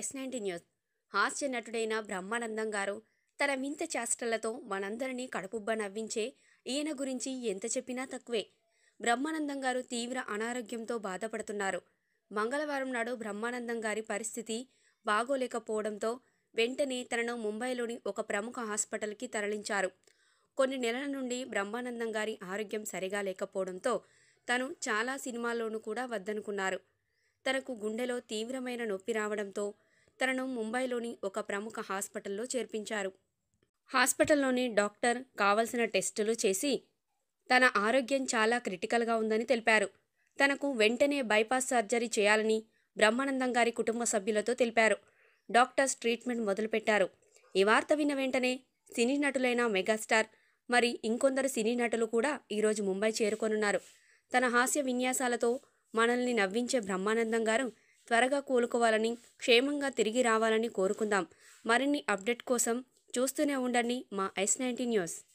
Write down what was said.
yes ninety news హాస్య నటుడైన బ్రహ్మానందం గారు తన వింత చేష్టలతో మనందరినీ కడుపుబ్బ నవ్వించే ఈయన గురించి ఎంత చెప్పినా తక్కువే బ్రహ్మానందం గారు తీవ్ర అనారోగ్యంతో బాధపడుతున్నారు మంగళవారం నాడు బ్రహ్మానందం గారి పరిస్థితి బాగోలేకపోవడంతో వెంటనే తనను ముంబైలోని ఒక ప్రముఖ హాస్పిటల్కి తరలించారు కొన్ని నెలల నుండి బ్రహ్మానందం గారి ఆరోగ్యం సరిగా లేకపోవడంతో తను చాలా సినిమాల్లోనూ కూడా వద్దనుకున్నారు తనకు గుండెలో తీవ్రమైన నొప్పి రావడంతో తనను ముంబైలోని ఒక ప్రముఖ హాస్పిటల్లో చేర్పించారు హాస్పిటల్లోని డాక్టర్ కావలసిన టెస్టులు చేసి తన ఆరోగ్యం చాలా క్రిటికల్గా ఉందని తెలిపారు తనకు వెంటనే బైపాస్ సర్జరీ చేయాలని బ్రహ్మానందం గారి కుటుంబ సభ్యులతో తెలిపారు డాక్టర్స్ ట్రీట్మెంట్ మొదలుపెట్టారు ఈ వార్త విన్న వెంటనే సినీ నటులైన మెగాస్టార్ మరి ఇంకొందరు సినీ నటులు కూడా ఈరోజు ముంబై చేరుకోనున్నారు తన హాస్య విన్యాసాలతో మనల్ని నవ్వించే బ్రహ్మానందం గారు త్వరగా కోలుకోవాలని క్షేమంగా తిరిగి రావాలని కోరుకుందాం మరిన్ని అప్డేట్ కోసం చూస్తూనే ఉండండి మా ఎస్ నైన్టీ న్యూస్